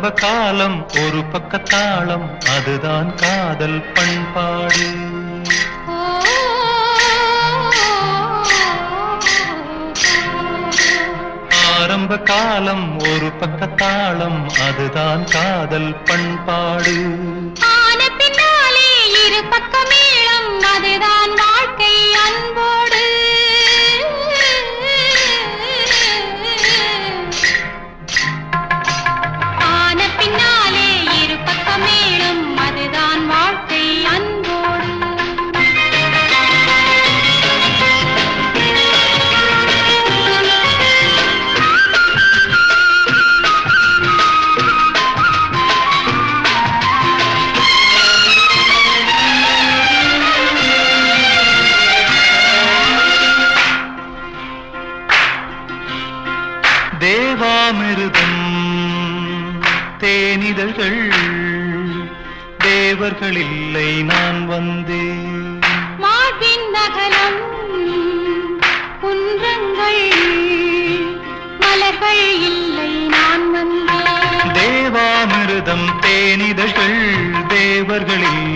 ஆரம்ப காலம் ஒரு பக்கத்தாளம் அதுதான் காதல் பண்பாடு ஆரம்ப காலம் ஒரு பக்கத்தாளம் அதுதான் காதல் பண்பாடு ஆன பின்னாலே இரு பக்க மேளம் அதுதான் வாழ்க்கை அன்போடு ஆன பின்னாலே இரு பக்க மேளம் அதுதான் வாழ்க்கை அன்போடு தேவாமிருதம் தேனிதழ்கள் தேவர்கள் இல்லை நான் வந்தேன் வாழ்வின் நகரம் குன்றங்கள் மலர்கள் இல்லை நான் வந்தேன் தேவாமிருதம் தேனிதழ்கள் தேவர்கள்